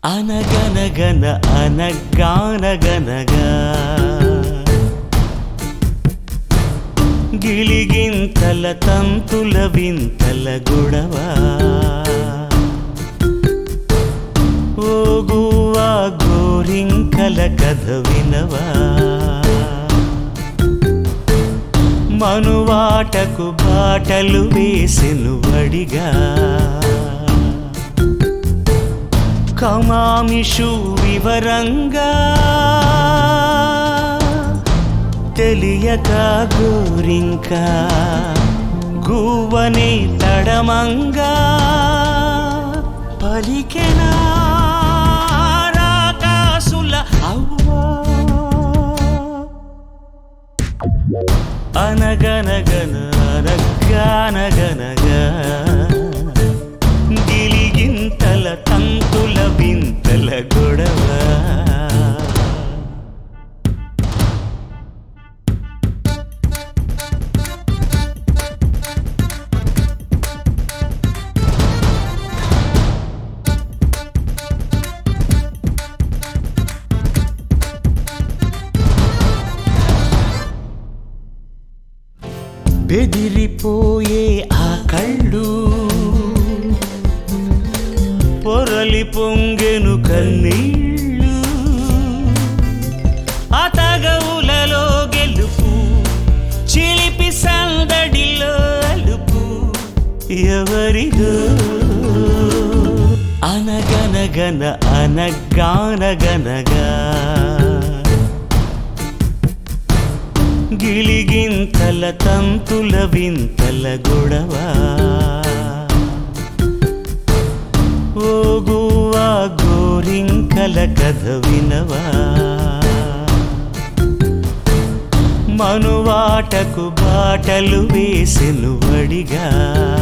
అనగనగన అనగానగనగా గిలిగింతల తంతుల వింతల గుడవ ఓగువా గోరింకల కథ వినవా మనువాటకు బాటలు వేసెను వడిగా కమామిషు వివరంగా తెలియక గోరింక గువ్వని తడమంగా పలికెనా రాకాసుల అవ్వా అనగనగన అనగానగనగా గిలిగింతల తంతుల వింతల గొడవ బెదిరిపోయే ఆ కళ్ళు పొరలి పొంగెను కన్నీళ్ళు అతగవులలో గెలుపు చిలిపి సందడిలో అలుపు ఎవరిదో అనగనగన అనగానగనగా గిలిగింతల తంతుల వింతల గొడవ ఓగువా గోరింకల కథ వినవా మనువాటకు బాటలు వేసెను వడిగా